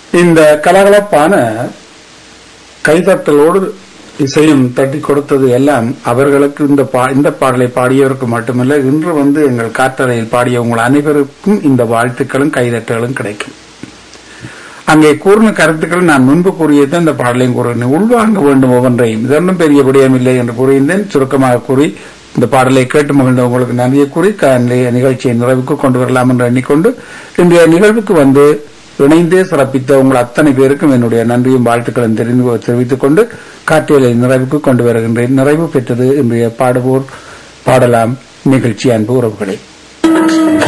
இந்த கலகலப்பான கைதட்டலோடு இசையும் தட்டி கொடுத்தது எல்லாம் அவர்களுக்கு இந்த பா- இந்த பாடலை பாடியவருக்கு மட்டுமல்ல இன்று வந்து எங்கள் காற்றறையில் பாடிய உங்கள் அனைவருக்கும் இந்த வாழ்த்துக்களும் கைதட்டலும் கிடைக்கும் அங்கே கூறின கருத்துக்கள் நான் முன்பு கூறியது இந்த பாடலையும் கூறினேன் உள்வாங்க வேண்டும் ஒவ்வொன்றையும் இதொன்றும் பெரிய விடயமில்லை என்று கூறியிருந்தேன் சுருக்கமாக கூறி இந்த பாடலை கேட்டு மகிழ்ந்த உங்களுக்கு நன்றியை கூறி க- இன்றைய நிகழ்ச்சியை நிறைவுக்கு கொண்டு வரலாம் என்று எண்ணிக்கொண்டு இன்றைய நிகழ்வுக்கு வந்து இணைந்தே சிறப்பித்த உங்கள் அத்தனை பேருக்கும் என்னுடைய நன்றியும் வாழ்த்துக்களும் தெரிந்து தெரிவித்துக் கொண்டு காற்றியலை நிறைவுக்கு கொண்டு வருகின்றேன் நிறைவு பெற்றது இன்றைய பாடுவோர் பாடலாம் நிகழ்ச்சி அன்பு உறவுகளே